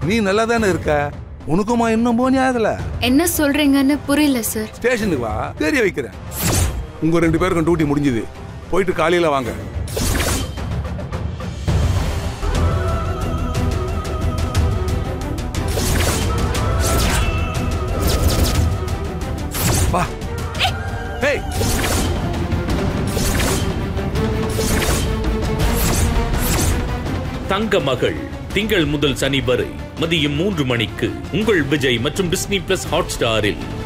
நீ நல்லா தானே இருக்க உனக்குமா இன்னும் போனியா அதுல என்ன சொல்றீங்கன்னு புரியல சார் ஸ்டேஷனுக்கு வா தெரிய வைக்கிறேன் உங்க ரெண்டு பேருக்கும் டியூட்டி முடிஞ்சுது போயிட்டு காலையில வாங்க வா ஏய் தங்க மகள் திங்கள் முதல் சனி வரை மதியம் மூன்று மணிக்கு உங்கள் விஜய் மற்றும் டிஸ்னி பிளஸ் ஹாட் ஸ்டாரில்